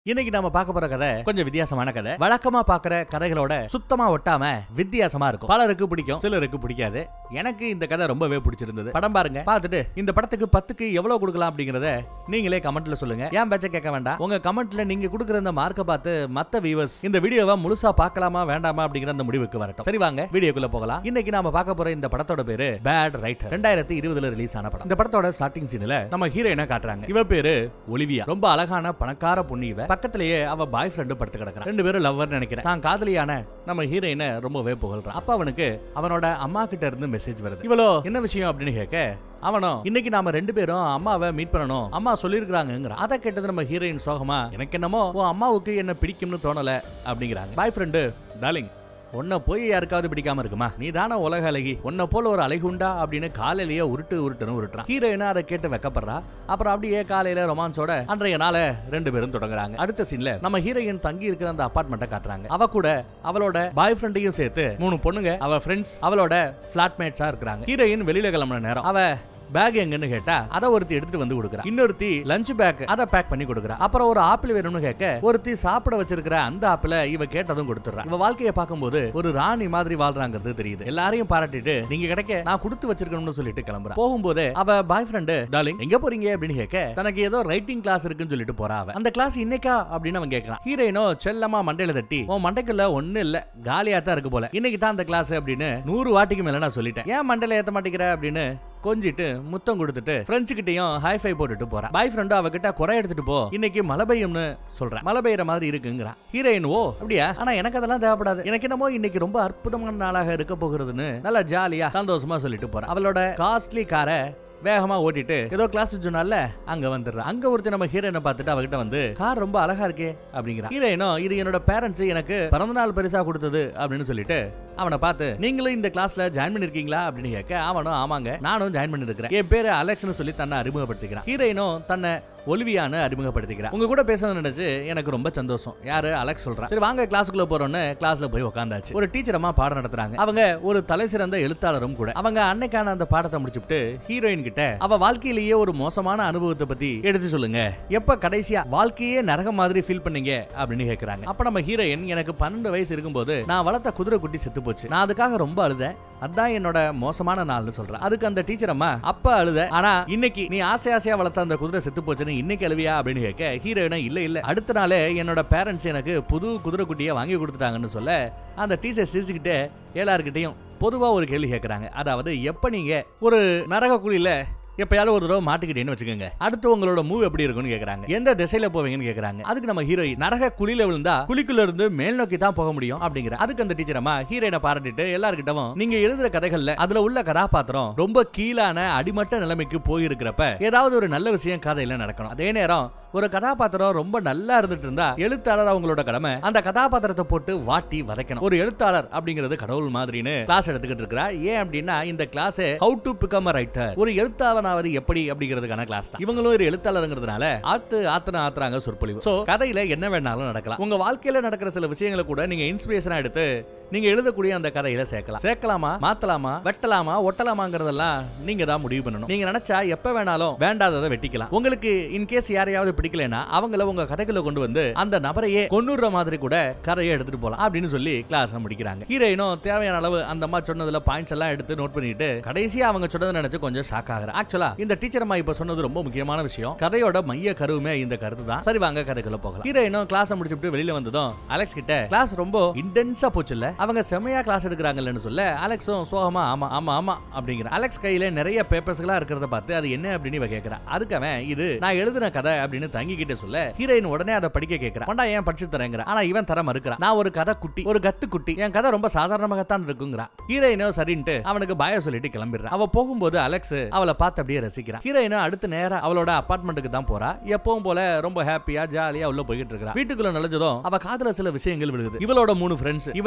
இன்னைக்கு நாம பார்க்க போற கதை கொஞ்சம் வித்தியாசமான கதை வழக்கமா பார்க்கிற கதைகளோட சுத்தமா ஒட்டாம வித்தியாசமா இருக்கும் பலருக்கு பிடிக்கும் சிலருக்கு பிடிக்காது எனக்கு இந்த கதை ரொம்பவே பிடிச்சிருந்தது படம் பாருங்க பார்த்துட்டு இந்த படத்துக்கு பத்துக்கு எவ்வளவு கொடுக்கலாம் அப்படிங்கறத நீங்களே கமெண்ட்ல சொல்லுங்க ஏன் பேச்ச கேட்க வேண்டாம் உங்க கமெண்ட்ல நீங்க கொடுக்குற இந்த மார்க்கை பார்த்து மத்த வியூவர்ஸ் இந்த வீடியோவை முழுசா பார்க்கலாமா வேண்டாமா அப்படிங்கிற அந்த முடிவுக்கு வரட்டும் சரி வாங்க வீடியோக்குள்ள போகலாம் இன்னைக்கு நாம பார்க்க போற இந்த படத்தோட பேரு பேட் ரைட்டர் ரெண்டாயிரத்தி இருபதுல ரிலீஸ் ஆன படம் இந்த படத்தோட ஸ்டார்டிங் சீன்ல நம்ம ஹீரோயினை காட்டுறாங்க இவ பேரு ஒலிவியா ரொம்ப அழகான பணக்கார பொண்ணு இவ பக்கத்திலேயே அவ பாய் ஃப்ரெண்டு படுத்து கிடக்குறான் ரெண்டு பேரும் லவ்வர் நினைக்கிறேன் தான் காதலியான நம்ம ஹீரோயினை ரொம்பவே புகழ்றான் அப்ப அவனுக்கு அவனோட அம்மா கிட்ட இருந்து மெசேஜ் வருது இவளோ என்ன விஷயம் அப்படின்னு கேட்க அவனும் இன்னைக்கு நாம ரெண்டு பேரும் அம்மாவை மீட் பண்ணணும் அம்மா சொல்லிருக்காங்க அதை கேட்டது நம்ம ஹீரோயின் சோகமா எனக்கு என்னமோ உன் அம்மாவுக்கு என்ன பிடிக்கும்னு தோணல அப்படிங்கிறாங்க பாய் ஃப்ரெண்டு டார்லிங் உன்னை போய் யாருக்காவது பிடிக்காம இருக்குமா நீ தானே உலக அழகி உன்னை போல ஒரு அழகுண்டா அப்படின்னு காலையிலேயே உருட்டு உருட்டுன்னு உருட்டுறான் ஹீரோயினா அதை கேட்டு வெக்கப்படுறா அப்புறம் அப்படியே காலையில ரொமான்ஸோட அன்றைய நாள ரெண்டு பேரும் தொடங்குறாங்க அடுத்த சீன்ல நம்ம ஹீரோயின் தங்கி இருக்கிற அந்த அபார்ட்மெண்ட்டை காட்டுறாங்க அவ கூட அவளோட பாய் ஃப்ரெண்டையும் சேர்த்து மூணு பொண்ணுங்க அவ ஃப்ரெண்ட்ஸ் அவளோட பிளாட்மேட்ஸா இருக்கிறாங்க ஹீரோயின் வெளியில கிளம்புன நேரம் அவ பேக் எங்கன்னு கேட்டா அத ஒருத்தி எடுத்துட்டு வந்து கொடுக்குறா இன்னொருத்தி லஞ்ச் பேக் அத பேக் பண்ணி கொடுக்குறா அப்புறம் ஒரு ஆப்பிள் வேணும்னு கேட்க ஒருத்தி சாப்பிட வச்சிருக்கிற அந்த ஆப்பிள இவ கேட்டதும் கொடுத்துறா இவ வாழ்க்கையை பார்க்கும்போது ஒரு ராணி மாதிரி வாழ்றாங்கிறது தெரியுது எல்லாரையும் பாராட்டிட்டு நீங்க கிடைக்க நான் கொடுத்து வச்சிருக்கணும்னு சொல்லிட்டு கிளம்புறா போகும்போது அவ பாய் ஃப்ரெண்டு டார்லிங் எங்க போறீங்க அப்படின்னு கேட்க தனக்கு ஏதோ ரைட்டிங் கிளாஸ் இருக்குன்னு சொல்லிட்டு போறா அவ அந்த கிளாஸ் இன்னைக்கா அப்படின்னு அவன் கேட்கறான் ஹீரோயினோ செல்லமா மண்டையில தட்டி உன் மண்டைக்குள்ள ஒண்ணு இல்ல காலியா தான் இருக்கு போல இன்னைக்கு தான் அந்த கிளாஸ் அப்படின்னு நூறு வாட்டிக்கு மேல நான் சொல்லிட்டேன் ஏன் மண்டையில ஏத்த மாட்டேங்கிற அப்படின்னு கொஞ்சிட்டு முத்தம் கொடுத்துட்டு ஃப்ரெண்ட்ஸ் கிட்டயும் ஹை ஃபை போட்டுட்டு போறா பாய் ஃப்ரெண்டும் அவகிட்ட குறை எடுத்துட்டு போ இன்னைக்கு மழை பெய்யும்னு சொல்றேன் மழை பெய்யற மாதிரி இருக்குங்கிறான் ஹீரோயின் ஓ அப்படியா ஆனா எனக்கு அதெல்லாம் தேவைப்படாது எனக்கு என்னமோ இன்னைக்கு ரொம்ப அற்புதமான நாளாக இருக்க போகிறதுன்னு நல்லா ஜாலியா சந்தோஷமா சொல்லிட்டு போறா அவளோட காஸ்ட்லி காரை வேகமா ஓட்டிட்டு ஏதோ கிளாஸ் சொன்னால அங்க வந்துடுறான் அங்க ஒருத்தர் நம்ம ஹீரோயினை பார்த்துட்டு அவகிட்ட வந்து கார் ரொம்ப அழகா இருக்கே அப்படிங்கிறான் ஹீரோயினும் இது என்னோட பேரண்ட்ஸ் எனக்கு பிறந்த நாள் பரிசா கொடுத்தது அப்படின்னு சொல்லிட்டு அவனை பார்த்து நீங்களும் இந்த கிளாஸ்ல ஜாயின் பண்ணிருக்கீங்களா அப்படின்னு கேட்க அவனும் ஆமாங்க நானும் ஜாயின் பண்ணிருக்கிறேன் என் பேரு அலெக்ஸ்னு சொல்லி தன்னை அறிமுகப்படுத்திக்கிறான் ஹீரோயினும் தன்னை ஒலிவியான்னு அறிமுகப்படுத்திக்கிறான் உங்க கூட பேசணும்னு நினைச்சு எனக்கு ரொம்ப சந்தோஷம் யாரு அலெக்ஸ் சொல்றான் சரி வாங்க கிளாஸுக்குள்ள போறோம்னு கிளாஸ்ல போய் உட்காந்தாச்சு ஒரு டீச்சர் அம்மா பாடம் நடத்துறாங்க அவங்க ஒரு தலை சிறந்த எழுத்தாளரும் கூட அவங்க அன்னைக்கான அந்த பாடத்தை முடிச்சுட்டு ஹீரோயின் கிட்ட அவ வாழ்க்கையிலேயே ஒரு மோசமான அனுபவத்தை பத்தி எடுத்து சொல்லுங்க எப்ப கடைசியா வாழ்க்கையே நரகம் மாதிரி ஃபீல் பண்ணீங்க அப்படின்னு கேக்குறாங்க அப்ப நம்ம ஹீரோயின் எனக்கு பன்னெண்டு வயசு இருக்கும்போது நான் வளர்த்த குதிரை குட்டி செத்து போச்சு நான் அதுக்காக ரொம்ப அழுதேன் அதான் என்னோட மோசமான நாள்னு சொல்றேன் அதுக்கு அந்த டீச்சர் அம்மா அப்ப அழுத ஆனா இன்னைக்கு நீ ஆசை ஆசையா வளர்த்த அந்த குதிரை செத்து போச்சுன்னு இன்னைக்கு அழுவியா அப்படின்னு கேட்க ஹீரோயினா இல்ல இல்ல அடுத்த நாளே என்னோட பேரண்ட்ஸ் எனக்கு புது குதிரை குட்டியை வாங்கி கொடுத்துட்டாங்கன்னு சொல்ல அந்த டீச்சர் சிரிச்சுக்கிட்டே எல்லாருக்கிட்டையும் பொதுவா ஒரு கேள்வி கேட்கறாங்க அதாவது எப்ப நீங்க ஒரு நரக குழியில எப்பயாவது ஒரு தடவை மாட்டிக்கிட்டேன்னு வச்சுக்கோங்க அடுத்து உங்களோட மூவ் எப்படி இருக்கும்னு கேக்குறாங்க எந்த திசையில போவீங்கன்னு கேக்குறாங்க அதுக்கு நம்ம ஹீரோயின் நரக குழியில விழுந்தா குழிக்குள்ள இருந்து மேல் நோக்கி தான் போக முடியும் அப்படிங்கிற அதுக்கு அந்த டீச்சர் அம்மா ஹீரோயினை பாராட்டிட்டு எல்லாருக்கிட்டவும் நீங்க எழுதுற கதைகள்ல அதுல உள்ள கதாபாத்திரம் ரொம்ப கீழான அடிமட்ட நிலைமைக்கு போயிருக்கிறப்ப ஏதாவது ஒரு நல்ல விஷயம் கதையில நடக்கணும் அதே நேரம் ஒரு கதாபாத்திரம் ரொம்ப நல்லா இருந்துட்டு இருந்தா எழுத்தாளர் அவங்களோட கடமை அந்த கதாபாத்திரத்தை போட்டு வாட்டி வதைக்கணும் ஒரு எழுத்தாளர் அப்படிங்கிறது கடவுள் மாதிரின்னு கிளாஸ் எடுத்துக்கிட்டு இருக்கிறா ஏன் அப்படின்னா இந்த class how to become a writer ஒரு எழுத்தாளனாவது எப்படி அப்படிங்கிறதுக்கான கிளாஸ் தான் இவங்களும் ஒரு எழுத்தாளருங்கிறதுனால ஆத்து ஆத்தன ஆத்துறாங்க சொற்பொழிவு சோ கதையில என்ன வேணாலும் நடக்கலாம் உங்க வாழ்க்கையில நடக்கிற சில விஷயங்களை கூட நீங்க இன்ஸ்பிரேஷனா எடுத்து நீங்க எழுதக்கூடிய அந்த கதையில சேர்க்கலாம் சேர்க்கலாமா மாத்தலாமா வெட்டலாமா ஒட்டலாமாங்கிறதெல்லாம் நீங்க தான் முடிவு பண்ணணும் நீங்க நினைச்சா எப்ப வேணாலும் வேண்டாததை வெட்டிக்கலாம் உங்களுக்கு இன்கேஸ் யாரையாவது பிடிக்கலனா அவங்கள உங்க கதைக்குள்ள கொண்டு வந்து அந்த நபரையே கொண்டுற மாதிரி கூட கதையை எடுத்துட்டு போலாம் அப்படின்னு சொல்லி கிளாஸ் முடிக்கிறாங்க ஹீரோயினும் தேவையான அளவு அந்த அம்மா சொன்னதுல பாயிண்ட்ஸ் எல்லாம் எடுத்து நோட் பண்ணிட்டு கடைசியா அவங்க சொன்னதை நினைச்சு கொஞ்சம் ஷாக் ஆகுற ஆக்சுவலா இந்த டீச்சர் அம்மா இப்ப சொன்னது ரொம்ப முக்கியமான விஷயம் கதையோட மைய கருவுமே இந்த கருத்து தான் சரி வாங்க கதைக்குள்ள போகலாம் ஹீரோயினும் கிளாஸ் முடிச்சுட்டு வெளியில வந்ததும் அலெக்ஸ் கிட்ட கிளாஸ் ரொம்ப இன்டென்ஸா போச்சு இல்ல அவங்க செமையா கிளாஸ் எடுக்கிறாங்கன்னு சொல்ல அலெக்ஸும் சோகமா ஆமா ஆமா ஆமா அப்படிங்கிற அலெக்ஸ் கையில நிறைய பேப்பர்ஸ்களா இருக்கிறத பார்த்து அது என்ன அப்படின்னு இவ கேக்குறா அதுக்கு அவன் இது நான் எழுதின கதை அப்படின்னு தங்கிக்கிட்ட சொல்ல ஹீரோயின் உடனே அதை படிக்க கேக்குறா பண்டா ஏன் படிச்சு தரேங்கிற ஆனா இவன் தர மறுக்கிறான் நான் ஒரு கதை குட்டி ஒரு கத்து குட்டி என் கதை ரொம்ப சாதாரணமாகத்தான் இருக்குங்கிறா ஹீரோயினோ சரின்ட்டு அவனுக்கு பய சொல்லிட்டு கிளம்பிடுறான் அவ போகும்போது அலெக்ஸ் அவளை பார்த்து அப்படியே ரசிக்கிறான் ஹீரோயினோ அடுத்த நேரம் அவளோட அபார்ட்மெண்ட்டுக்கு தான் போறா எப்பவும் போல ரொம்ப ஹாப்பியா ஜாலியா உள்ள போயிட்டு இருக்கா வீட்டுக்குள்ள நுழைஞ்சதும் அவ காதுல சில விஷயங்கள் விழுகுது இவளோட மூணு ஃப்ரெண்ட்ஸ் இவள காலேஜ்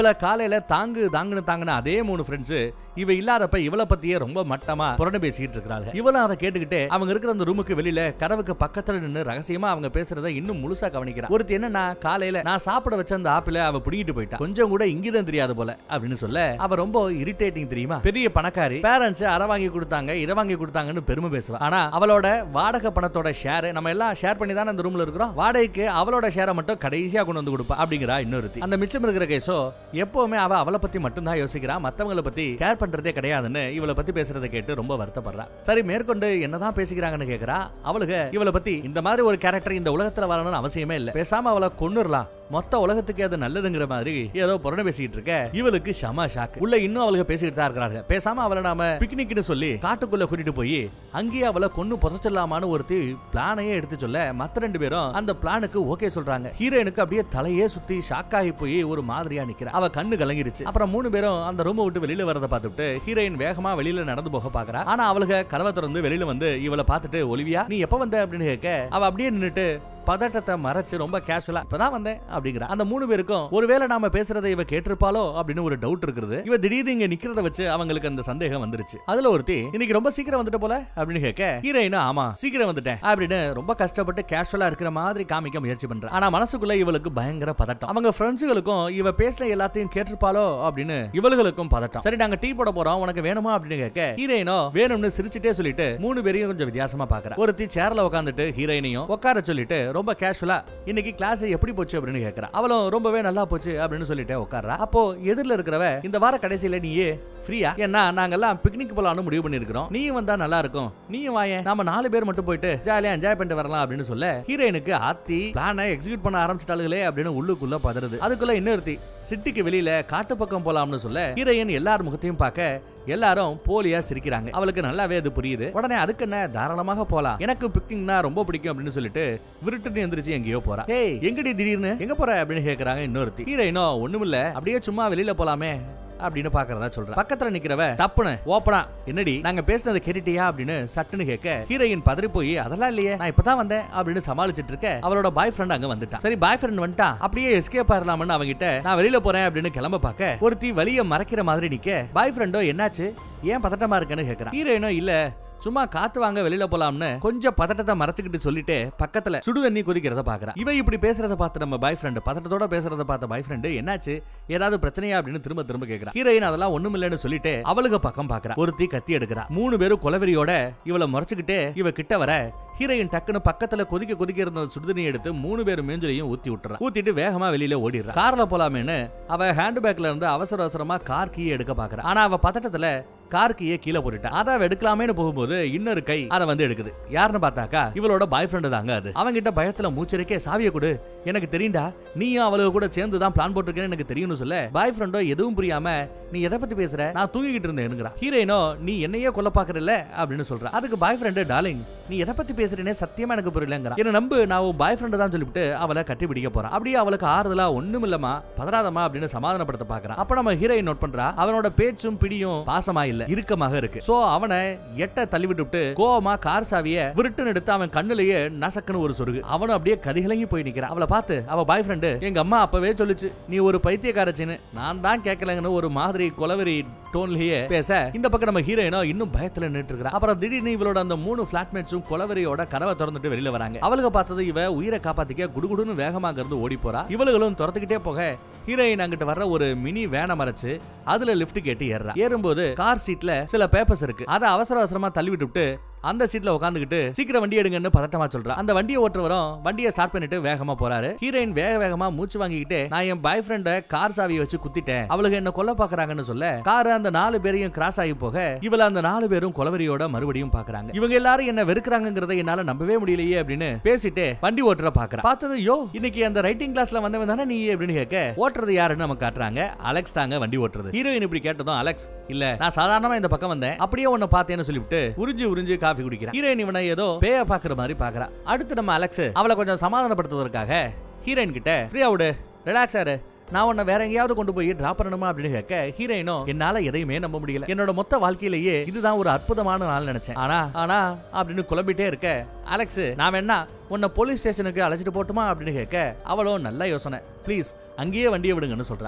காலையில தாங்கு தாங்குன்னு தாங்குன அதே மூணு ஃப்ரெண்ட்ஸ் இவ இல்லாதப்ப இவளை பத்தியே ரொம்ப மட்டமா புரண பேசிக்கிட்டு இருக்காங்க இவளும் அதை கேட்டுக்கிட்டு அவங்க இருக்கிற அந்த ரூமுக்கு வெளியில கதவுக்கு பக்கத்துல நின்னு ரகசியமா அவங்க பேசுறத இன்னும் முழுசா கவனிக்கிறா ஒருத்தி என்னன்னா காலையில நான் சாப்பிட வச்ச அந்த ஆப்பிள அவ புடிங்கிட்டு போயிட்டா கொஞ்சம் கூட இங்கிதான் தெரியாது போல அப்படின்னு சொல்ல அவ ரொம்ப இரிட்டேட்டிங் தெரியுமா பெரிய பணக்காரி பேரண்ட்ஸ் அரை வாங்கி கொடுத்தாங்க இதை வாங்கி கொடுத்தாங்கன்னு பெருமை பேசுவா ஆனா அவளோட வாடகை பணத்தோட ஷேர் நம்ம எல்லாம் ஷேர் பண்ணி தானே அந்த ரூம்ல இருக்கிறோம் வாடகைக்கு அவளோட ஷேரை மட்டும் கடைசியா கொண்டு வந்து கொடுப்பா அப்படிங்கிறா இன்னொருத்தி அந்த மிச்சம் இருக்கிற கேஸோ எப்பவுமே அவ அவளை பத்தி மட்டும் தான் யோசிக்கிறா மத்தவங்கள பத்தி கேர் பண்றதே கிடையாதுன்னு இவளை பத்தி பேசுறதை கேட்டு ரொம்ப வருத்தப்படுறா சரி மேற்கொண்டு என்னதான் பேசிக்கிறாங்கன்னு கேக்குறா அவளுக்கு இவளை பத்தி இந்த மாதிரி ஒரு கேரக்டர் இந்த உலகத்துல வரணும்னு அவசியமே இல்ல பேசாம அவளை கொன்னுடலாம் மொத்த உலகத்துக்கு அது நல்லதுங்கிற மாதிரி ஏதோ புரண பேசிக்கிட்டு இருக்க இவளுக்கு ஷமா ஷாக் உள்ள இன்னும் அவளுக்கு பேசிக்கிட்டு தான் இருக்கிறாங்க பேசாம அவளை நாம பிக்னிக்னு சொல்லி காட்டுக்குள்ள கூட்டிட்டு போய் அங்கேயே அவளை கொன்னு புதைச்சிடலாமான்னு ஒருத்தி பிளானையே எடுத்து சொல்ல மத்த ரெண்டு பேரும் அந்த பிளானுக்கு ஓகே சொல்றாங்க ஹீரோயினுக்கு அப்படியே தலையே சுத்தி ஷாக் ஆகி போய் ஒரு மாதிரியா நிக்கிறா அவ கண்ணு கலங்கிருச்சு அப்புறம் மூணு பேரும் அந்த ரூமை விட்டு வெளியில வரத பார்த்துட்டு ஹீரோயின் வேகமா வெளியில நடந்து போக பாக்குறா ஆனா அவளுக்கு கதவை திறந்து வெளியில வந்து இவளை பார்த்துட்டு ஒலிவியா நீ எப்ப வந்த அப்படின்னு கேட்க அவ அப்படியே நின்னுட்டு பதட்டத்தை மறைச்சு ரொம்ப கேஷுவலா இப்பதான் வந்தேன் அப்படிங்கிற அந்த மூணு பேருக்கும் ஒருவேளை நாம பேசுறதை இவ கேட்டிருப்பாளோ அப்படின்னு ஒரு டவுட் இருக்குது இவ திடீர்னு இங்க நிக்கிறத வச்சு அவங்களுக்கு அந்த சந்தேகம் வந்துருச்சு அதுல ஒருத்தி இன்னைக்கு ரொம்ப சீக்கிரம் வந்துட்ட போல அப்படின்னு கேட்க ஹீரோயினா ஆமா சீக்கிரம் வந்துட்டேன் அப்படின்னு ரொம்ப கஷ்டப்பட்டு கேஷுவலா இருக்கிற மாதிரி காமிக்க முயற்சி பண்ற ஆனா மனசுக்குள்ள இவளுக்கு பயங்கர பதட்டம் அவங்க ஃப்ரெண்ட்ஸுகளுக்கும் இவ பேசுன எல்லாத்தையும் கேட்டிருப்பாளோ அப்படின்னு இவளுகளுக்கும் பதட்டம் சரி நாங்க டீ போட போறோம் உனக்கு வேணுமா அப்படின்னு கேட்க ஹீரோயினோ வேணும்னு சிரிச்சுட்டே சொல்லிட்டு மூணு பேரையும் கொஞ்சம் வித்தியாசமா பாக்குறா ஒருத்தி சேர்ல உட்காந்துட்டு ஹீரோயினையும் உட்கார சொல்லிட்டு ரொம்ப கேஷுவலா இன்னைக்கு கிளாஸ் எப்படி போச்சு அப்படின்னு கேக்குறா அவளும் ரொம்பவே நல்லா போச்சு அப்படின்னு சொல்லிட்டு உட்கார்றா அப்போ எதிரில் இருக்கிறவ இந்த வார கடைசியில நீயே ஃப்ரீயா ஏன்னா நாங்கெல்லாம் பிக்னிக் போலாம்னு முடிவு பண்ணிருக்கிறோம் நீயும் வந்தா நல்லா இருக்கும் நீயும் வாயேன் நாம நாலு பேர் மட்டும் போயிட்டு ஜாலியா என்ஜாய் பண்ணிட்டு வரலாம் அப்படின்னு சொல்ல ஹீரோயினுக்கு ஆத்தி பிளானை எக்ஸிக்யூட் பண்ண ஆரம்பிச்சிட்டாளுகளே அப்படின்னு உள்ளுக்குள்ள பதறுது அதுக்குள்ள இன்னொருத்தி சிட்டிக்கு வெளியில காட்டு பக்கம் போலாம்னு சொல்ல ஹீரோயின் எல்லார் முகத்தையும் பார்க்க எல்லாரும் போலியா சிரிக்கிறாங்க அவளுக்கு நல்லாவே அது புரியுது உடனே அதுக்கு என்ன தாராளமாக போலாம் எனக்கு பிக்னிக்னா ரொம்ப பிடிக்கும் அப்படின்னு சொல்லிட்டு விருட்டுன்னு எந்திரிச்சு எங்கேயோ போறா ஏய் எங்கடி திடீர்னு எங்க போற அப்படின்னு கேக்குறாங்க இன்னொருத்தி ஹீரோயினோ ஒண்ணுமில்ல அப்படியே சும்மா வெளியில போலாமே அப்படின்னு பாக்குறதா சொல்ற பக்கத்துல நிக்கிறவ டப்புனு ஓப்பனா என்னடி நாங்க பேசுனதை கேட்டுட்டியா அப்படின்னு சட்டுன்னு கேட்க ஹீரோயின் பதறி போய் அதெல்லாம் இல்லையே நான் இப்பதான் வந்தேன் அப்படின்னு சமாளிச்சிட்டு இருக்க அவளோட பாய் ஃப்ரெண்ட் அங்க வந்துட்டான் சரி பாய் ஃப்ரெண்ட் வந்துட்டான் அப்படியே எஸ்கேப் ஆயிரலாம்னு அவங்கிட்ட நான் வெளியில போறேன் அப்படின்னு கிளம்ப பாக்க ஒருத்தி வழிய மறைக்கிற மாதிரி நிக்க பாய் ஃப்ரெண்டோ என்னாச்சு ஏன் பதட்டமா இருக்கேன்னு கேக்குறான் ஹீரோயினோ இல்ல சும்மா காத்து வாங்க வெளியில போலாம்னு கொஞ்சம் பதட்டத்தை மறைச்சுக்கிட்டு சொல்லிட்டு பக்கத்துல சுடு தண்ணி கொதிக்கிறத பாக்குறா இவ இப்படி பேசுறத பார்த்து நம்ம பாய் ஃப்ரெண்ட் பதட்டத்தோட பேசுறத பார்த்த பாய் ஃப்ரெண்ட் என்னாச்சு ஏதாவது பிரச்சனையா அப்படின்னு திரும்ப திரும்ப கேக்குறா ஹீரோயின் அதெல்லாம் ஒண்ணும் இல்லைன்னு சொல்லிட்டு அவளுக்கு பக்கம் பாக்குறா ஒருத்தி கத்தி எடுக்கிறா மூணு பேரும் கொலவெறியோட இவளை முறைச்சுக்கிட்டு இவ கிட்ட வர ஹீரோயின் டக்குன்னு பக்கத்துல கொதிக்க கொதிக்க இருந்த சுடுதண்ணி எடுத்து மூணு பேர் மேஞ்சலையும் ஊத்தி விட்டுறா ஊத்திட்டு வேகமா வெளியில ஓடிடுறா கார்ல போலாமேன்னு அவ ஹேண்ட் பேக்ல இருந்து அவசர அவசரமா கார் கீயை எடுக்க பாக்குறா ஆனா அவ பதட்டத்துல கார் கீயை கீழே போட்டுட்டா அதை அவ எடுக்கலாமேன்னு போகும்போது இன்னொரு கை அதை வந்து எடுக்குது யாருன்னு பார்த்தாக்கா இவளோட பாய் ஃப்ரெண்டு தாங்க அது அவங்கிட்ட பயத்துல மூச்சரிக்கே சாவியை கொடு எனக்கு தெரியும்டா நீயும் அவளுக்கு கூட சேர்ந்து தான் பிளான் போட்டிருக்கேன்னு எனக்கு தெரியும்னு சொல்ல பாய் ஃப்ரெண்டோ எதுவும் புரியாம நீ எதை பத்தி பேசுற நான் தூங்கிக்கிட்டு இருந்தேனுங்கிறா ஹீரோயினோ நீ என்னையே கொல்ல பாக்குறல அப்படின்னு சொல்றா அதுக்கு பாய் ஃப்ரெண்டு டார்லிங் நீ எதை பத்தி பேசுறேனே சத்தியமா எனக்கு புரியலங்கிறா என்ன நம்பு நான் உன் பாய் ஃப்ரெண்டு தான் சொல்லிவிட்டு அவளை கட்டி பிடிக்க போறான் அப்படியே அவளுக்கு ஆறுதலா ஒண்ணும் இல்லமா பதறாதமா அப்படின்னு சமாதானப்படுத்த பாக்குறான் அப்ப நம்ம ஹீரோயின் நோட் பண்றா அவனோட பேச்சும் பிடியும் பாசமா இல்ல இறுக்கமாக இருக்கு சோ அவனை எட்ட தள்ளி விட்டு கோவமா கார் சாவிய விருட்டுன்னு எடுத்து அவன் கண்ணுலயே நசக்குன்னு ஒரு சொருகு அவனும் அப்படியே கதிகலங்கி போய் நிக்கிறான் அவளை பார்த்து அவ பாய் ஃப்ரெண்டு எங்க அம்மா அப்பவே சொல்லுச்சு நீ ஒரு பைத்தியக்காரச்சின்னு நான் தான் கேட்கலங்கன்னு ஒரு மாதிரி கொலவெறி டோன்லயே பேச இந்த பக்கம் நம்ம ஹீரோயினோ இன்னும் பயத்துல நின்று இருக்கிறா அப்புறம் திடீர்னு இவளோட அந்த மூணு பிளாட்மேட்ஸும் கொலவெறியோட கதவை திறந்துட்டு வெளியில வராங்க அவளுக்கு பார்த்தது இவ உயிரை காப்பாத்திக்க குடுகுடுன்னு வேகமாக இருந்து ஓடி போறா இவளுகளும் துரத்துக்கிட்டே போக ஹீரோயின் அங்கிட்ட வர்ற ஒரு மினி வேனை மறைச்சு அதுல லிஃப்ட் கேட்டு ஏறுறா ஏறும்போது கார் சீட்ல சில பேப்பர்ஸ் இருக்கு அதை அவசர அவசரமா தள்ளி விட்டுவிட்டு அந்த சீட்ல உட்காந்துக்கிட்டு சீக்கிரம் வண்டி எடுங்கன்னு பதட்டமா சொல்றா அந்த வண்டியை ஓட்டுறவரும் வண்டியை ஸ்டார்ட் பண்ணிட்டு வேகமா போறாரு ஹீரோயின் வேக வேகமா மூச்சு வாங்கிக்கிட்டு நான் என் பாய் ஃப்ரெண்ட கார் சாவியை வச்சு குத்திட்டேன் அவளுக்கு என்ன கொல்ல பாக்குறாங்கன்னு சொல்ல கார் அந்த நாலு பேரையும் கிராஸ் ஆகி போக இவள அந்த நாலு பேரும் கொலவரியோட மறுபடியும் பாக்குறாங்க இவங்க எல்லாரும் என்ன வெறுக்கிறாங்கிறத என்னால நம்பவே முடியலையே அப்படின்னு பேசிட்டு வண்டி ஓட்டுற பாக்குறா பார்த்தது யோ இன்னைக்கு அந்த ரைட்டிங் கிளாஸ்ல வந்தவன் தானே நீ அப்படின்னு கேட்க ஓட்டுறது யாருன்னு நமக்கு காட்டுறாங்க அலெக்ஸ் தாங்க வண்டி ஓட்டுறது ஹீரோயின் இப்படி கேட்டதும் அலெக்ஸ் இல்ல நான் சாதாரணமா இந்த பக்கம் வந்தேன் அப்படியே உன்னை பார்த்தேன்னு சொல்லிவிட்டு உறிஞ்சு உறிஞ்சு காஃபி குடிக்கிறேன் ஹீரோயின் இவனை ஏதோ பேய பாக்குற மாதிரி பாக்குறா அடுத்து நம்ம அலெக்ஸ் அவளை கொஞ்சம் சமாதானப்படுத்துவதற்காக ஹீரோயின் கிட்ட ஃப்ரீயா விடு ரிலாக்ஸ் ஆரு நான் உன்னை வேற எங்கேயாவது கொண்டு போய் டிராப் பண்ணணுமா அப்படின்னு கேட்க ஹீரோயினும் என்னால எதையுமே நம்ப முடியல என்னோட மொத்த வாழ்க்கையிலேயே இதுதான் ஒரு அற்புதமான நாள் நினைச்சேன் ஆனா ஆனா அப்படின்னு குழம்பிட்டே இருக்க அலெக்ஸ் நான் வேணா உன்னை போலீஸ் ஸ்டேஷனுக்கு அழைச்சிட்டு போட்டுமா அப்படின்னு கேட்க அவளும் நல்ல யோசனை ப்ளீஸ் அங்கேயே வண்டியை விடுங்கன்னு சொல்றா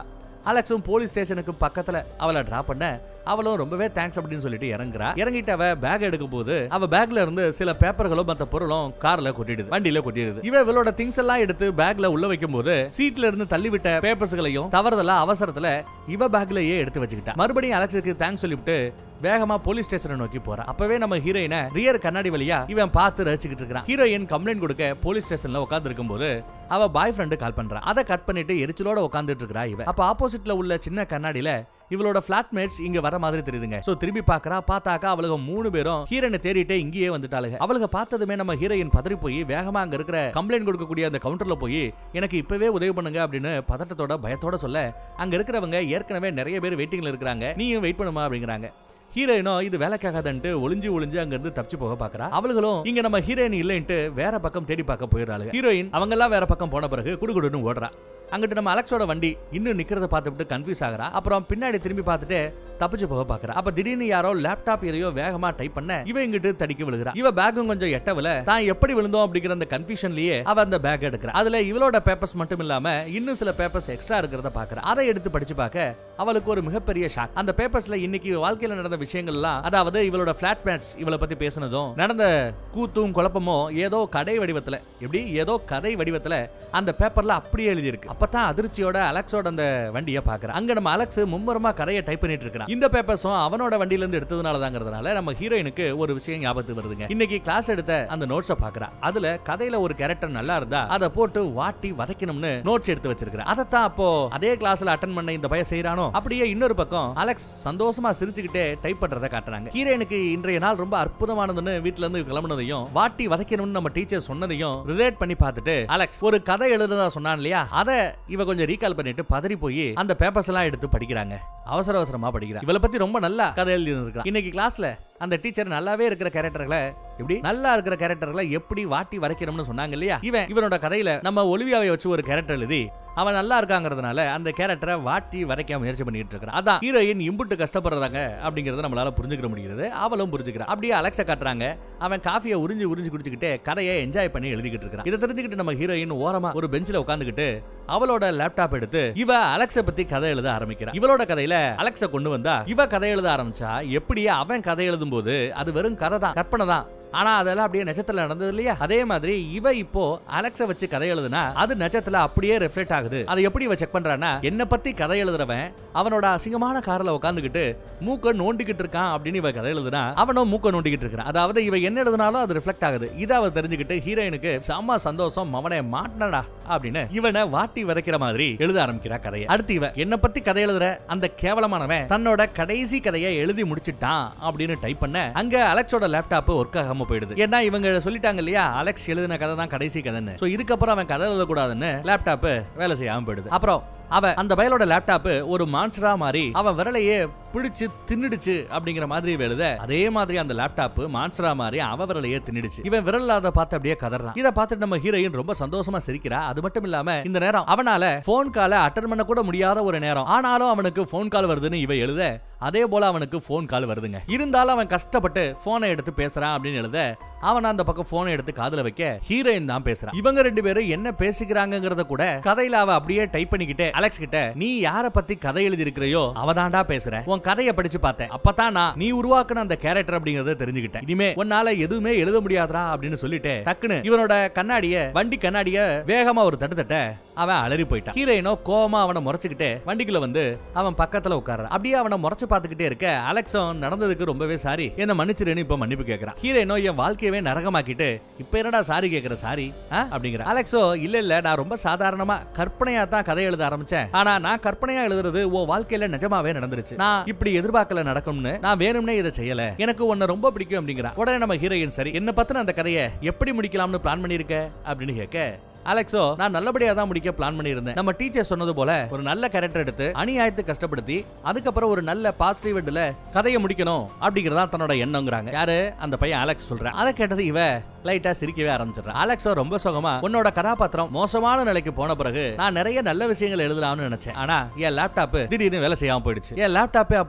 அலெக்ஸும் போலீஸ் ஸ்டேஷனுக்கு பக்கத்துல அவளை டிராப் பண்ண அவளும் ரொம்பவே தேங்க்ஸ் அப்படின்னு சொல்லிட்டு இறங்குறா இறங்கிட்டு அவ பேக் எடுக்கும் போது அவ பேக்ல இருந்து சில பேப்பர்களும் மத்த பொருளும் கார்ல கொட்டிடுது வண்டியில கொட்டிடுது இவ இவளோட திங்ஸ் எல்லாம் எடுத்து பேக்ல உள்ள வைக்கும் போது சீட்ல இருந்து தள்ளி விட்ட பேப்பர்ஸ்களையும் தவறுதலா அவசரத்துல இவ பேக்லயே எடுத்து வச்சுக்கிட்டா மறுபடியும் அலெக்ஸுக்கு தேங்க்ஸ் சொல்லிவிட்டு வேகமா போலீஸ் ஸ்டேஷனை நோக்கி போறா அப்பவே நம்ம ஹீரோயினை ரியர் கண்ணாடி வழியா இவன் பார்த்து ரசிச்சுக்கிட்டு இருக்கான் ஹீரோயின் கம்ப்ளைண்ட் கொடுக்க போலீஸ் ஸ்டேஷன்ல உட்கார்ந்து இருக்கும்போது அவ பாய் ஃப்ரெண்டு கால் பண்றா அதை கட் பண்ணிட்டு எரிச்சலோட உட்காந்துட்டு இருக்கா இவ அப்ப ஆப்போசிட்ல உள்ள சின்ன கண்ணாடியில இவளோட பிளாட்மேட்ஸ் இங்க வர மாதிரி தெரியுதுங்க சோ திரும்பி பாக்குறா பார்த்தாக்கா அவளுக்கு மூணு பேரும் ஹீரோயினை தேடிட்டு இங்கேயே வந்துட்டாளுங்க அவளுக்கு பார்த்ததுமே நம்ம ஹீரோயின் பதறி போய் வேகமா அங்க இருக்கிற கம்ப்ளைண்ட் கொடுக்கக்கூடிய அந்த கவுண்டர்ல போய் எனக்கு இப்பவே உதவி பண்ணுங்க அப்படின்னு பதட்டத்தோட பயத்தோட சொல்ல அங்க இருக்கிறவங்க ஏற்கனவே நிறைய பேர் வெயிட்டிங்ல இருக்கிறாங்க நீயும் வெயிட் பண்ணுமா அப்படிங்கிறாங்க ஹீரோயினோ இது வேலைக்காகாதன்ட்டு ஒளிஞ்சு ஒளிஞ்சு அங்க இருந்து தப்பிச்சு போக பாக்குறா அவளுகளும் இங்க நம்ம ஹீரோயின் இல்லைன்ட்டு வேற பக்கம் தேடி பார்க்க போயிடுறாங்க ஹீரோயின் அவங்க எல்லாம் வேற பக்கம் போன பிறகு குடுகுடுன்னு ஓடுறா அங்கிட்டு நம்ம அலெக்ஸோட வண்டி இன்னும் நிக்கிறத பார்த்துட்டு கன்ஃபியூஸ் ஆகுறா அப்புறம் பின்னாடி திரும்பி பார்த்துட்டு தப்பிச்சு போக பாக்குறா அப்ப திடீர்னு யாரோ லேப்டாப் எதையோ வேகமா டைப் பண்ண இவ இங்கிட்டு தடிக்க விழுகிறா இவ பேக்கும் கொஞ்சம் எட்டவில தான் எப்படி விழுந்தோம் அப்படிங்கிற அந்த கன்ஃபியூஷன்லயே அவ அந்த பேக் எடுக்கிறா அதுல இவளோட பேப்பர்ஸ் மட்டும் இல்லாம இன்னும் சில பேப்பர்ஸ் எக்ஸ்ட்ரா இருக்கிறத பாக்குறா அதை எடுத்து படிச்சு பார்க்க அவளுக்கு ஒரு மிகப்பெரிய ஷாக் அந்த பேப்பர்ஸ்ல இன்னைக்கு வாழ்க்கையில நடந்த விஷயங்கள்லாம் அதாவது இவளோட பிளாட்மேட்ஸ் இவளை பத்தி பேசுனதும் நடந்த கூத்தும் குழப்பமும் ஏதோ கடை வடிவத்துல எப்படி ஏதோ கதை வடிவத்துல அந்த பேப்பர்ல அப்படியே எழுதி இருக்கு அப்பதான் அதிர்ச்சியோட அலெக்ஸோட அந்த வண்டியை பாக்குறா அங்க நம்ம அலெக்ஸ் மும்முரமா கதையை டைப் பண்ணிட்டு இருக்கான் இந்த பேப்பர்ஸும் அவனோட வண்டியில இருந்து எடுத்ததுனால தாங்கிறதுனால நம்ம ஹீரோயினுக்கு ஒரு விஷயம் ஞாபகத்து வருதுங்க இன்னைக்கு கிளாஸ் எடுத்த அந்த நோட்ஸை பாக்குறா அதுல கதையில ஒரு கேரக்டர் நல்லா இருந்தா அதை போட்டு வாட்டி வதைக்கணும்னு நோட்ஸ் எடுத்து வச்சிருக்கிறா அதைத்தான் அப்போ அதே கிளாஸ்ல அட்டன் பண்ண இந்த பையன் செய்யறானோ அப்படியே இன்னொரு பக்கம் அலெக்ஸ் சந்தோஷமா சிரிச்சுக்கிட்டே டைப் பண்றதை காட்டுறாங்க ஹீரோயினுக்கு இன்றைய நாள் ரொம்ப அற்புதமானதுன்னு வீட்ல இருந்து கிளம்புனதையும் வாட்டி வதைக்கணும்னு நம்ம டீச்சர் சொன்னதையும் ரிலேட் பண்ணி பார்த்துட்டு அலெக்ஸ் ஒரு கதை எழுதுறதா சொன்னான் இல்லையா அதை இவ கொஞ்சம் ரீகால் பண்ணிட்டு பதறி போய் அந்த பேப்பர்ஸ் எல்லாம் எடுத்து படிக்கிறாங்க அவசர அவசரமா படிக்கிறா இவளை பத்தி ரொம்ப நல்லா கதை எழுதி இருந்திருக்கா இன்னைக்கு கிளாஸ்ல அந்த டீச்சர் நல்லாவே இருக்கிற கேரக்டர்களை எப்படி நல்லா இருக்கிற கேரக்டர்களை எப்படி வாட்டி வரைக்கணும்னு சொன்னாங்க இல்லையா இவன் இவனோட கதையில நம்ம ஒலிவியாவை வச்சு ஒரு கேரக்டர் எழுதி அவன் நல்லா இருக்காங்கிறதுனால அந்த கேரக்டரை வாட்டி வரைக்க முயற்சி பண்ணிட்டு இருக்கான் அதான் ஹீரோயின் இம்புட்டு கஷ்டப்படுறாங்க அப்படிங்கறத நம்மளால புரிஞ்சுக்க முடிகிறது அவளும் புரிஞ்சுக்கிறான் அப்படியே அலெக்ஸ காட்டுறாங்க அவன் காஃபியை உறிஞ்சு உறிஞ்சு குடிச்சுக்கிட்டு கதையை என்ஜாய் பண்ணி எழுதிக்கிட்டு இருக்கான் இதை தெரிஞ்சுக்கிட்டு நம்ம ஹீரோயின் ஓரமா ஒரு பெஞ்சில உட்காந்துக்கிட்டு அவளோட லேப்டாப் எடுத்து இவ அலெக்ஸ பத்தி கதை எழுத ஆரம்பிக்கிறான் இவளோட கதையில அலெக்ஸ கொண்டு வந்தா இவ கதை எழுத ஆரம்பிச்சா எப்படியே அவன் கதை எழுதும் போது அது வெறும் கதை தான் கற்பனை தான் ஆனா அதெல்லாம் அப்படியே நட்சத்திரம் நடந்தது இல்லையா அதே மாதிரி இவ இப்போ அலெக்ஸ வச்சு கதை எழுதுனா அது நட்சத்திரம் அப்படியே ரிஃப்ளெக்ட் ஆகுது அதை எப்படி இவ செக் பண்றானா என்ன பத்தி கதை எழுதுறவன் அவனோட அசிங்கமான கார்ல உட்காந்துக்கிட்டு மூக்க நோண்டிக்கிட்டு இருக்கான் அப்படின்னு இவ கதை எழுதுனா அவனும் மூக்க நோண்டிக்கிட்டு இருக்கான் அதாவது இவ என்ன எழுதுனாலும் அது ரிஃப்ளெக்ட் ஆகுது இதை அவ தெரிஞ்சுக்கிட்டு ஹீரோயினுக்கு செம்ம சந்தோஷம் அவனை மாட்டினடா அப்படின்னு இவனை வாட்டி வதைக்கிற மாதிரி எழுத ஆரம்பிக்கிறா கதையை அடுத்து இவ என்ன பத்தி கதை எழுதுற அந்த கேவலமானவன் தன்னோட கடைசி கதையை எழுதி முடிச்சிட்டான் அப்படின்னு டைப் பண்ண அங்க அலெக்ஸோட லேப்டாப் ஒர்க் ஆகாம போயிடுது ஏன்னா இவங்க சொல்லிட்டாங்க இல்லையா அலெக்ஸ் எழுதின கதை தான் கடைசி கதைன்னு சோ இதுக்கப்புறம் அவன் கதை எழுதக்கூடாதுன்னு லேப்டாப் வேலை செய்யாம போயிடுது அப்புறம் அவ அந்த பயலோட லேப்டாப் ஒரு மான்ஸ்டரா மாறி அவ விரலையே பிடிச்சு தின்னுடுச்சு அப்படிங்கிற மாதிரி இவ எழுத அதே மாதிரி அந்த லேப்டாப் மான்ஸ்டரா மாறி அவ விரலையே தின்னுடுச்சு இவன் விரல் அதை பார்த்து அப்படியே கதறான் இதை பார்த்துட்டு நம்ம ஹீரோயின் ரொம்ப சந்தோஷமா சிரிக்கிறா அது மட்டும் இல்லாம இந்த நேரம் அவனால போன் காலை அட்டன் பண்ண கூட முடியாத ஒரு நேரம் ஆனாலும் அவனுக்கு போன் கால் வருதுன்னு இவ எழுத அதே போல அவனுக்கு போன் கால் வருதுங்க இருந்தாலும் அவன் கஷ்டப்பட்டு போனை எடுத்து பேசுறான் அப்படின்னு எழுத அவன் அந்த பக்கம் போனை எடுத்து காதுல வைக்க ஹீரோயின் தான் பேசுறான் இவங்க ரெண்டு பேரும் என்ன பேசிக்கிறாங்கிறத கூட கதையில அவ அப்படியே டைப் பண்ணிக்கிட்டு அலெக்ஸ் கிட்ட நீ யார பத்தி கதை எழுதி இருக்கிறையோ அவதான்டா பேசுற உன் கதையை படிச்சு பார்த்தேன் அப்பதான் நான் நீ உருவாக்குன அந்த கேரக்டர் அப்படிங்கறத தெரிஞ்சுக்கிட்டேன் இனிமே உன்னால எதுவுமே எழுத முடியாதா அப்படின்னு சொல்லிட்டு டக்குன்னு இவனோட கண்ணாடிய வண்டி கண்ணாடிய வேகமா ஒரு தட்டு தட்ட அவன் அலறி போயிட்டான் ஹீரோயினோ கோவமா அவனை முறைச்சுக்கிட்டு வண்டிக்குள்ள வந்து அவன் பக்கத்துல உட்கார்றான் அப்படியே அவனை முறைச்சு பார்த்துக்கிட்டே இருக்க அலெக்ஸும் நடந்ததுக்கு ரொம்பவே சாரி என்ன மன்னிச்சிருன்னு இப்ப மன்னிப்பு கேக்குறான் ஹீரோயினோ என் வாழ்க்கையவே நரகமாக்கிட்டு இப்ப என்னடா சாரி கேக்குற சாரி அப்படிங்கிற அலெக்ஸோ இல்ல இல்ல நான் ரொம்ப சாதாரணமா கற்பனையா தான் கதை எழுத ஆரம்பிச்சேன் ஆனா நான் கற்பனையா எழுதுறது உன் வாழ்க்கையில நிஜமாவே நடந்துருச்சு நான் இப்படி எதிர்பார்க்கல நடக்கும்னு நான் வேணும்னே இதை செய்யல எனக்கு உன்னை ரொம்ப பிடிக்கும் அப்படிங்கிறா உடனே நம்ம ஹீரோயின் சரி என்ன பத்தின அந்த கதையை எப்படி முடிக்கலாம்னு பிளான் பண்ணிருக்க அப்படின்னு கேட்க அலெக்ஸோ நான் நல்லபடியா தான் முடிக்க பிளான் பண்ணியிருந்தேன் நம்ம டீச்சர் சொன்னது போல ஒரு நல்ல கேரக்டர் எடுத்து அநியாயத்தை கஷ்டப்படுத்தி அதுக்கப்புறம் ஒரு நல்ல பாசிட்டிவ் எண்ட்ல கதையை முடிக்கணும் அப்படிங்கறதா தன்னோட எண்ணங்கிறாங்க யாரு அந்த பையன் அலெக்ஸ் சொல்றேன் அதை கேட்டது இவ லைட்டா சிரிக்கவே ஆரம்பிச்சிடுறான் அலெக்ஸோ ரொம்ப சுகமா உன்னோட கதாபாத்திரம் மோசமான நிலைக்கு போன பிறகு நான் நிறைய நல்ல விஷயங்கள் எழுதலாம்னு நினைச்சேன் ஆனா என் லேப்டாப் திடீர்னு வேலை செய்யாம போயிடுச்சு என் லேப்டாப்பே அப்புறம்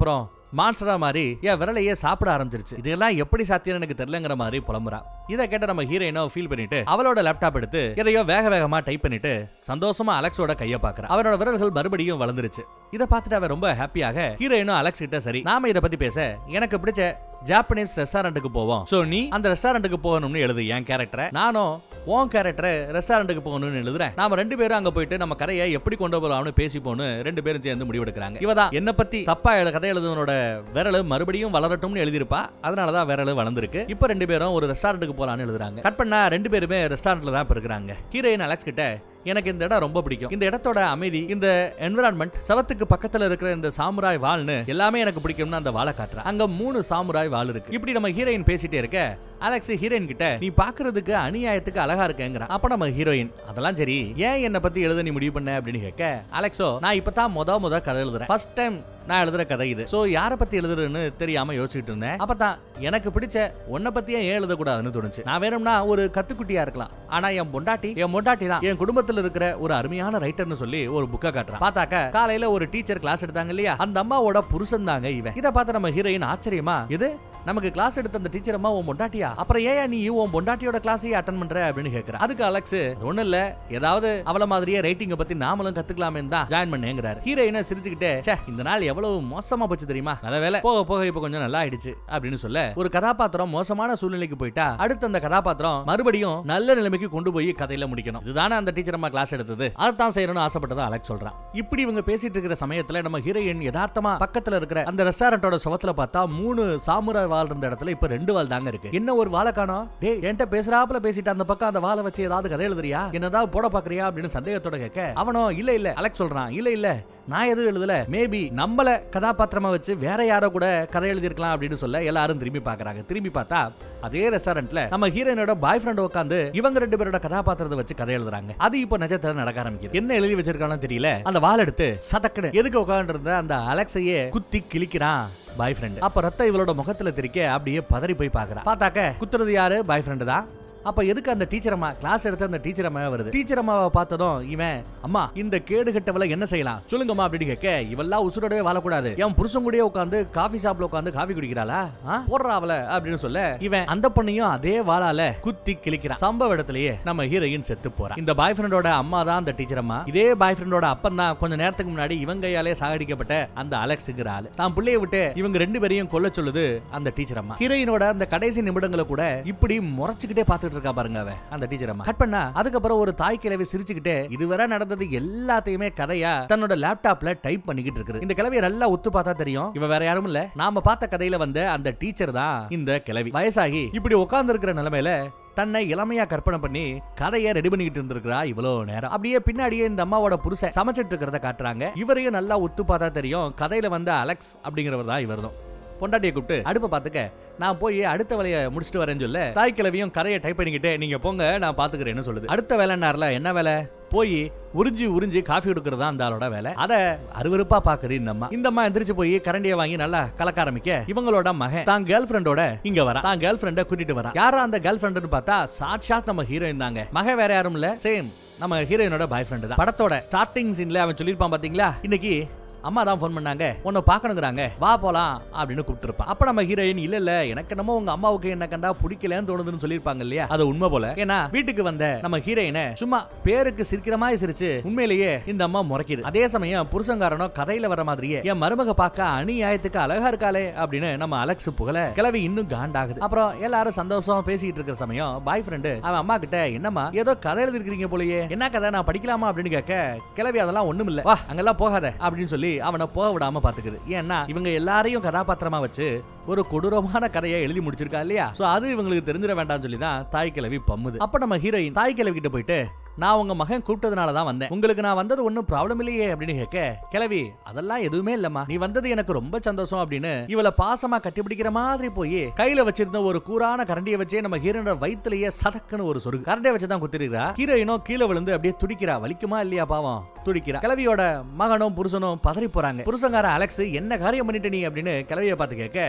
மான்ஸ்டரா மாதிரி என் விரலையே சாப்பிட ஆரம்பிச்சிருச்சு இதெல்லாம் எப்படி சாத்தியம் எனக்கு தெரியலங்கிற மாதிரி புலம்புறா இதை கேட்ட நம்ம ஹீரோயினோ ஃபீல் பண்ணிட்டு அவளோட லேப்டாப் எடுத்து எதையோ வேக வேகமா டைப் பண்ணிட்டு சந்தோஷமா அலெக்ஸோட கைய பாக்குறா அவனோட விரல்கள் மறுபடியும் வளர்ந்துருச்சு இதை பார்த்துட்டு அவன் ரொம்ப ஹாப்பியாக ஹீரோயினும் அலெக்ஸ் கிட்ட சரி நாம இதை பத்தி பேச எனக்கு பிடிச்ச ஜாப்பனீஸ் ரெஸ்டாரண்ட்டுக்கு போவோம் சோ நீ அந்த ரெஸ்டாரண்ட்டுக்கு போகணும்னு எழுது என் கேரக்டரை நானும் உன் கேரக்டர் ரெஸ்டாரண்ட்டுக்கு போகணும்னு எழுதுறேன் நாம ரெண்டு பேரும் அங்க போயிட்டு நம்ம கதையை எப்படி கொண்டு போகலாம்னு பேசிப்போன்னு ரெண்டு பேரும் சேர்ந்து முடிவெடுக்கிறாங்க இவதான் என்ன பத்தி தப்பா எழு- கதை எழுதுவனோட விரல் மறுபடியும் வளரட்டும்னு எழுதியிருப்பா அதனாலதான் விரல் வளர்ந்துருக்கு இப்ப ரெண்டு பேரும் ஒரு ரெஸ்டாரண்ட்டுக்கு போலாம்னு எழுதுறாங்க கட் பண்ணா ரெண்டு பேருமே ரெஸ்டாரண்ட்ல தான் இப்ப இருக்கிறாங்க ஹீரோயின் அலெக்ஸ் கிட்ட எனக்கு இந்த இடம் ரொம்ப பிடிக்கும் இந்த இடத்தோட அமைதி இந்த என்விரான்மெண்ட் சவத்துக்கு பக்கத்துல இருக்கிற இந்த சாமுராய் வால்னு எல்லாமே எனக்கு பிடிக்கும்னு அந்த வாழை காட்டுறேன் அங்க மூணு சாமுராய் வால் இருக்கு இப்படி நம்ம ஹீரோயின் பேசிட்டே இருக்க அலெக்ஸ் ஹீரோயின் கிட்ட நீ பாக்குறதுக்கு அநியாயத்துக்கு அழகா இருக்கேங்கிறான் அப்ப நம்ம ஹீரோயின் அதெல்லாம் சரி ஏன் என்ன பத்தி எழுத நீ முடிவு பண்ண அப்படின்னு கேட்க அலெக்ஸோ நான் இப்பதான் முத முத கதை எழுதுறேன் ஃபர்ஸ்ட் டைம் நான் எழுதுற கதை இது சோ யார பத்தி எழுதுறேன்னு தெரியாம யோசிச்சுட்டு இருந்தேன் அப்பதான் எனக்கு பிடிச்ச உன்னை பத்தியே ஏன் எழுதக்கூடாதுன்னு தோணுச்சு நான் வேணும்னா ஒரு கத்துக்குட்டியா இருக்கலாம் ஆனா என் பொண்டாட்டி என் பொண்டாட்டி தான் என் குடும்பத்துல இருக்கிற ஒரு அருமையான ரைட்டர்னு சொல்லி ஒரு புக்கை காட்டுறான் பார்த்தாக்க காலையில ஒரு டீச்சர் கிளாஸ் எடுத்தாங்க இல்லையா அந்த அம்மாவோட புருஷன் தாங்க இவன் இதை பார்த்து நம்ம ஹீரோயின் ஆச்சரியமா இது நமக்கு கிளாஸ் எடுத்த அந்த டீச்சர் அம்மா உன் பொண்டாட்டியா அப்புறம் ஏன் நீ உன் பொண்டாட்டியோட கிளாஸையே அட்டன் பண்ற அப்படின்னு கேக்குற அதுக்கு அலெக்ஸ் ஒண்ணு இல்ல ஏதாவது அவள மாதிரியே ரைட்டிங்க பத்தி நாமளும் கத்துக்கலாமே தான் ஜாயின் பண்ணேங்கிறாரு ஹீரோயினை சிரிச்சுக்கிட்டே "ச்சே, இந்த நாள் எவ்வளவு மோசமா போச்சு தெரியுமா நல்ல வேலை போக போக இப்ப கொஞ்சம் நல்லா ஆயிடுச்சு அப்படின்னு சொல்ல ஒரு கதாபாத்திரம் மோசமான சூழ்நிலைக்கு போயிட்டா அடுத்து அந்த கதாபாத்திரம் மறுபடியும் நல்ல நிலைமைக்கு கொண்டு போய் கதையில முடிக்கணும் இதுதானே அந்த டீச்சர் அம்மா கிளாஸ் எடுத்தது அதைத்தான் செய்யணும்னு ஆசைப்பட்டதா அலெக்ஸ் சொல்றான் இப்படி இவங்க பேசிட்டு இருக்கிற சமயத்துல நம்ம ஹீரோயின் யதார்த்தமா பக்கத்துல இருக்கிற அந்த ரெஸ்டாரண்டோட சுவத்துல பார்த்தா மூணு சாமுராய் வால் இருந்த இடத்துல இப்ப ரெண்டு வால் தாங்க இருக்கு என்ன ஒரு வாழை காணோம் டேய் என்கிட்ட பேசுறாப்புல பேசிட்டு அந்த பக்கம் அந்த வாழை வச்சு ஏதாவது கதை எழுதுறியா என்னதாவது போட பாக்குறியா அப்படின்னு சந்தேகத்தோட கேட்க அவனோ இல்ல இல்ல அலெக்ஸ் சொல்றான் இல்ல இல்ல நான் எதுவும் எழுதல மேபி நம்மள கதாபாத்திரமா வச்சு வேற யாரோ கூட கதை எழுதிருக்கலாம் அப்படின்னு சொல்ல எல்லாரும் திரும்பி பாக்குறாங்க திரும்பி பார்த்தா அதே ரெஸ்டாரண்ட்ல நம்ம ஹீரோயினோட பாய் ஃப்ரெண்ட் உட்காந்து இவங்க ரெண்டு பேரோட கதாபாத்திரத்தை வச்சு கதை எழுதுறாங்க அது இப்போ நிஜத்துல நடக்க ஆரம்பிக்குது என்ன எழுதி வச்சிருக்கானு தெரியல அந்த வாள் எடுத்து சதக்குன்னு எதுக்கு உட்காந்துருந்த அந்த அலெக்ஸையே குத்தி கிழிக்கிறான் பாய் ஃப்ரெண்ட் அப்ப ரத்தம் இவளோட முகத்துல தெரிக்க அப்படியே பதறி போய் பாக்குறா பார்த்தாக்க குத்துறது யாரு பாய் ஃப்ரெண்டு தான் அப்ப எதுக்கு அந்த டீச்சர் அம்மா கிளாஸ் எடுத்து அந்த டீச்சர் அம்மா வருது டீச்சர் அம்மாவை பார்த்ததும் இவன் அம்மா இந்த கேடு கட்டவளை என்ன செய்யலாம் சொல்லுங்கம்மா அப்படின்னு கேட்க இவெல்லாம் உசுரோடவே வாழக்கூடாது என் புருஷன் கூடயே உட்காந்து காஃபி ஷாப்ல உட்காந்து காஃபி குடிக்கிறாளா ஆ? போடுறா அவள அப்படின்னு சொல்ல இவன் அந்த பொண்ணையும் அதே வாளால குத்தி கிழிக்கிறான் சம்பவ இடத்துலயே நம்ம ஹீரோயின் செத்து போறான் இந்த பாய் ஃப்ரெண்டோட அம்மா தான் அந்த டீச்சர் அம்மா இதே பாய் ஃப்ரெண்டோட அப்பன் தான் கொஞ்ச நேரத்துக்கு முன்னாடி இவங்க கையாலே சாகடிக்கப்பட்ட அந்த அலெக்ஸுங்கிற ஆளு தான் பிள்ளைய விட்டு இவங்க ரெண்டு பேரையும் கொல்ல சொல்லுது அந்த டீச்சர் அம்மா ஹீரோயினோட அந்த கடைசி நிமிடங்களை கூட இப்படி முறைச்சுக்கிட்டே பார்த்துட்டு இருக்கா பாருங்க அவ அந்த டீச்சர் அம்மா கட் பண்ணா அதுக்கப்புறம் ஒரு தாய் கிழவி சிரிச்சுக்கிட்டே இதுவரை நடந்தது எல்லாத்தையுமே கதையா தன்னோட லேப்டாப்ல டைப் பண்ணிக்கிட்டு இருக்குது இந்த கிழவிய நல்லா ஒத்து பார்த்தா தெரியும் இவ வேற யாரும் இல்ல நாம பார்த்த கதையில வந்த அந்த டீச்சர் தான் இந்த கிழவி வயசாகி இப்படி உட்கார்ந்து இருக்கிற நிலைமையில தன்னை இளமையா கற்பனை பண்ணி கதையை ரெடி பண்ணிக்கிட்டு இருந்திருக்கிறா இவ்வளவு நேரம் அப்படியே பின்னாடியே இந்த அம்மாவோட புருஷன் சமைச்சிட்டு இருக்கிறத காட்டுறாங்க இவரையும் நல்லா ஒத்து பார்த்தா தெரியும் கதையில வந்த அலெக்ஸ் அப்படிங்கிறவர் தான் இவர் தான் பொண்டாட்டியை கூப்பிட்டு அடுப்பை பார்த்துக்க நான் போய் அடுத்த வேலையை முடிச்சுட்டு வரேன்னு சொல்ல தாய் கிழவியும் கதையை டைப் பண்ணிக்கிட்டே நீங்க போங்க நான் பாத்துக்கிறேன்னு சொல்லுது அடுத்த வேலைன்னார்ல என்ன வேலை போய் உறிஞ்சி உறிஞ்சி காஃபி எடுக்கிறது தான் அந்த ஆளோட வேலை அத அருவருப்பா பாக்குது இந்த அம்மா இந்த அம்மா எந்திரிச்சு போய் கரண்டியை வாங்கி நல்லா கலக்க ஆரம்பிக்க இவங்களோட மகன் தான் கேர்ள் ஃப்ரெண்டோட இங்க வரா தான் கேர்ள் ஃப்ரெண்ட கூட்டிட்டு வரா யாரா அந்த கேர்ள் ஃப்ரெண்ட்னு பார்த்தா சாட்சாத் நம்ம ஹீரோயின் தாங்க மகன் வேற யாரும் இல்ல சேம் நம்ம ஹீரோயினோட பாய் ஃப்ரெண்ட் தான் படத்தோட ஸ்டார்டிங் சீன்ல அவன் சொல்லியிருப்பான் பாத்தீங்களா இன்னைக்கு அம்மா தான் ஃபோன் பண்ணாங்க உன்னை பார்க்கணுங்கிறாங்க வா போலாம் அப்படின்னு கூப்பிட்டுருப்பான் அப்ப நம்ம ஹீரோயின் இல்ல இல்ல எனக்கு என்னமோ உங்க அம்மாவுக்கு என்ன கண்டா பிடிக்கலன்னு தோணுதுன்னு சொல்லிருப்பாங்க இல்லையா அது உண்மை போல ஏன்னா வீட்டுக்கு வந்த நம்ம ஹீரோயினை சும்மா பேருக்கு சிரிக்கிற மாதிரி சிரிச்சு உண்மையிலேயே இந்த அம்மா முறைக்குது அதே சமயம் புருஷங்காரனும் கதையில வர மாதிரியே என் மருமக பார்க்க அநியாயத்துக்கு அழகா இருக்காளே அப்படின்னு நம்ம அலெக்ஸ் புகழ கிளவி இன்னும் காண்டாகுது அப்புறம் எல்லாரும் சந்தோஷமா பேசிட்டு இருக்கிற சமயம் பாய் ஃப்ரெண்டு அவன் அம்மா கிட்ட என்னம்மா ஏதோ கதை எழுதிருக்கீங்க போலயே என்ன கதை நான் படிக்கலாமா அப்படின்னு கேட்க கிளவி அதெல்லாம் ஒண்ணும் இல்ல வா அங்கெல்லாம் போகாத அப்படின்னு சொல்லி அவனை போக விடாம பாத்துக்குது ஏன்னா இவங்க எல்லாரையும் கதாபாத்திரமா வச்சு ஒரு கொடூரமான கதையை எழுதி முடிச்சிருக்கா இல்லையா சோ அது இவங்களுக்கு தெரிஞ்சிட வேண்டாம்னு சொல்லி தான் தாய் கிழவி பம்முது அப்ப நம்ம ஹீரோயின் தாய் கிழவி கிட்ட போயிட்டு நான் உங்க மகன் கூப்பிட்டதுனால தான் வந்தேன் உங்களுக்கு நான் வந்தது ஒன்றும் ப்ராப்ளம் இல்லையே அப்படின்னு கேட்க கிளவி அதெல்லாம் எதுவுமே இல்லம்மா நீ வந்தது எனக்கு ரொம்ப சந்தோஷம் அப்படின்னு இவளை பாசமா கட்டிப்பிடிக்கிற மாதிரி போய் கையில வச்சிருந்த ஒரு கூரான கரண்டியை வச்சே நம்ம ஹீரோனோட வயித்துலயே சதக்குன்னு ஒரு சொருகு கரண்டியை வச்சு தான் குத்திருக்கா ஹீரோயினோ கீழே விழுந்து அப்படியே துடிக்கிறா வலிக்குமா இல்லையா பாவம் துடிக்கிறா கிளவியோட மகனும் புருஷனும் பதறி போறாங்க புருஷங்கார அலெக்ஸ் என்ன காரியம் பண்ணிட்டு நீ அப்படின்னு கிளவியை பார்த்து கேட்க ஏ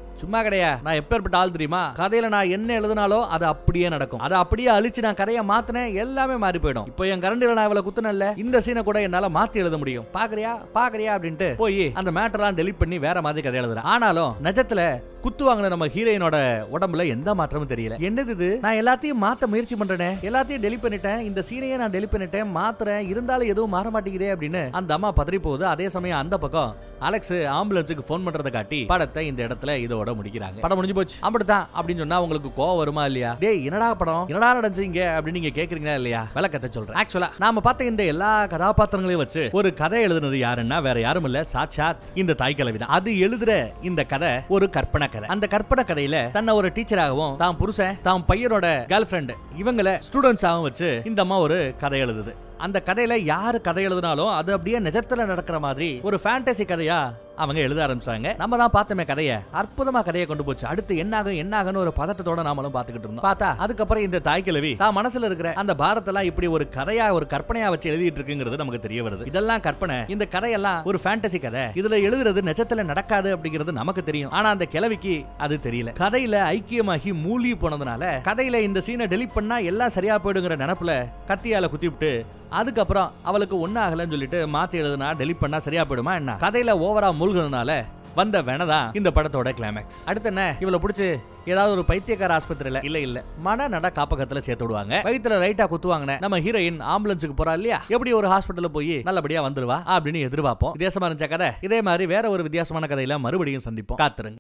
சும்மா கிடையா நான் எப்பேற்பட்ட ஆள் தெரியுமா கதையில நான் என்ன எழுதினாலோ அது அப்படியே நடக்கும் அதை அப்படியே அழிச்சு நான் கதையை மாத்தினேன் எல்லாமே மாறி போயிடும் இப்போ என் கரண்டில நான் இவ்வளவு குத்துனல்ல இந்த சீனை கூட என்னால மாத்தி எழுத முடியும் பாக்குறியா பாக்குறியா அப்படின்ட்டு போய் அந்த மேட்டர்லாம் டெலிட் பண்ணி வேற மாதிரி கதை எழுதுறேன் ஆனாலும் நிஜத்துல குத்து வாங்கின நம்ம ஹீரோயினோட உடம்புல எந்த மாற்றமும் தெரியல என்னது இது நான் எல்லாத்தையும் மாத்த முயற்சி பண்றேனே எல்லாத்தையும் டெலிட் பண்ணிட்டேன் இந்த சீனையே நான் டெலிட் பண்ணிட்டேன் மாத்துறேன் இருந்தாலும் எதுவும் மாற மாட்டேங்குதே அப்படின்னு அந்த அம்மா பதறி போகுது அதே சமயம் அந்த பக்கம் அலெக்ஸ் ஆம்புலன்ஸுக்கு ஃபோன் பண்றதை காட்டி படத்தை இந்த இடத்துல இதோட முடிக்கிறாங்க படம் முடிஞ்சு போச்சு அப்படித்தான் அப்படின்னு சொன்னா உங்களுக்கு கோவம் வருமா இல்லையா டேய் என்னடா படம் என்னடா நடந்துச்சீங்க அப்படின்னு நீங்க கேக்குறீங்களா இல்லையா விளக்கத்தை சொல்றேன் ஆக்சுவலா நாம பார்த்த இந்த எல்லா கதாபாத்திரங்களையும் வச்சு ஒரு கதை எழுதுனது யாருன்னா வேற யாரும் இல்ல சாட்சாத் இந்த தாய் கிழவிதான் அது எழுதுற இந்த கதை ஒரு கற்பனை கதை அந்த கற்பனை கதையில தன்னை ஒரு டீச்சராகவும் தான் புருஷன் தான் பையனோட கேர்ள் ஃபிரெண்ட் இவங்களை ஸ்டூடெண்ட்ஸாகவும் வச்சு இந்த அம்மா ஒரு கதை எழுதுது அந்த கதையில யாரு கதை எழுதினாலும் அது அப்படியே நிஜத்துல நடக்கிற மாதிரி ஒரு ஃபேண்டசி கதையா அவங்க எழுத ஆரம்பிச்சாங்க நம்ம தான் பார்த்தோமே கதையை அற்புதமா கதையை கொண்டு போச்சு அடுத்து என்ன ஆகும் என்ன ஆகும்னு ஒரு பதட்டத்தோட நாமளும் பார்த்துக்கிட்டு இருந்தோம் பார்த்தா அதுக்கப்புறம் இந்த தாய் கிழவி தான் மனசுல இருக்கிற அந்த பாரத்தெல்லாம் இப்படி ஒரு கதையா ஒரு கற்பனையா வச்சு எழுதிட்டு இருக்குங்கிறது நமக்கு தெரிய வருது இதெல்லாம் கற்பனை இந்த கதையெல்லாம் ஒரு ஃபேண்டசி கதை இதுல எழுதுறது நிஜத்துல நடக்காது அப்படிங்கிறது நமக்கு தெரியும் ஆனா அந்த கிழவிக்கு அது தெரியல கதையில ஐக்கியமாகி மூழ்கி போனதுனால கதையில இந்த சீனை டெலிட் பண்ணா எல்லாம் சரியா போயிடுங்கிற நினப்புல கத்தியால குத்திவிட்டு அதுக்கப்புறம் அவளுக்கு ஒன்னும் ஆகலன்னு சொல்லிட்டு மாத்தி எழுதுனா டெலிட் பண்ணா சரியா போயிடுமா என்ன கதையில ஓவரா மூழ்கினதுனால வந்த வேணதான் இந்த படத்தோட கிளைமேக்ஸ் அடுத்து என்ன இவளை பிடிச்சி ஏதாவது ஒரு பைத்தியக்கார ஆஸ்பத்திரியில இல்ல இல்ல மனநட காப்பகத்துல சேர்த்து விடுவாங்க வயித்துல ரைட்டா குத்துவாங்க நம்ம ஹீரோயின் ஆம்புலன்ஸுக்கு போறா இல்லையா எப்படி ஒரு ஹாஸ்பிட்டல்ல போய் நல்லபடியா வந்துருவா அப்படின்னு எதிர்பார்ப்போம் வித்தியாசமா இருந்துச்ச கதை இதே மாதிரி வேற ஒரு வித்தியாசமான கதையில மறுபடியும் சந்திப்போம் காத்துருங்க